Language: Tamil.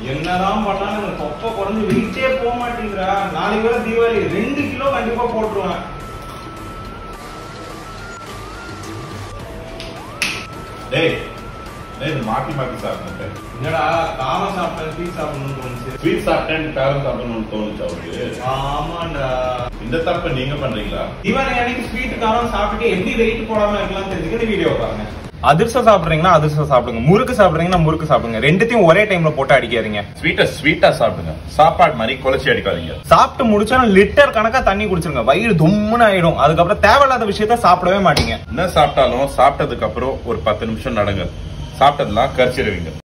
என்னதான் பண்ணாலும் இந்த தொப்பை குறைஞ்சு வெயிட்டே போக மாட்டேங்கிறா நாளைக்கு வேற தீபாவளி ரெண்டு கிலோ கண்டிப்பா போட்டுருவேன் டேய் டேய் இது மாத்தி மாத்தி சாப்பிட்டேன் என்னடா காரம் சாப்பிட்டேன் ஸ்வீட் சாப்பிடணும்னு தோணுச்சு ஸ்வீட் சாப்பிட்டேன் காரம் சாப்பிடணும்னு தோணுச்சு அவருக்கு ஆமாண்டா இந்த தப்பை நீங்க பண்றீங்களா தீபாவளி அன்னைக்கு ஸ்வீட் காரம் சாப்பிட்டு எப்படி வெயிட் போடாம இருக்கலாம் தெரிஞ்சுக்கிட்டு வீடியோ பாருங்க அதிர்ஷ்டம் சாப்பிடுறீங்கன்னா அதிர்ஷ்டம் சாப்பிடுங்க முறுக்கு சாப்பிடுறீங்கன்னா முறுக்கு சாப்பிடுங்க ரெண்டுத்தையும் ஒரே டைம்ல போட்டு அடிக்காதீங்க ஸ்வீட்டை ஸ்வீட்டா சாப்பிடுங்க சாப்பாடு மாதிரி குலைச்சி அடிக்காதீங்க சாப்பிட்டு முடிச்சா லிட்டர் கணக்கா தண்ணி குடிச்சிருங்க வயிறு தும்முன்னு ஆயிடும் அதுக்கப்புறம் தேவையில்லாத விஷயத்த சாப்பிடவே மாட்டீங்க என்ன சாப்பிட்டாலும் சாப்பிட்டதுக்கு அப்புறம் ஒரு பத்து நிமிஷம் நடங்க சாப்பிட்டதெல்லாம் கரிச்சிடுவீங்க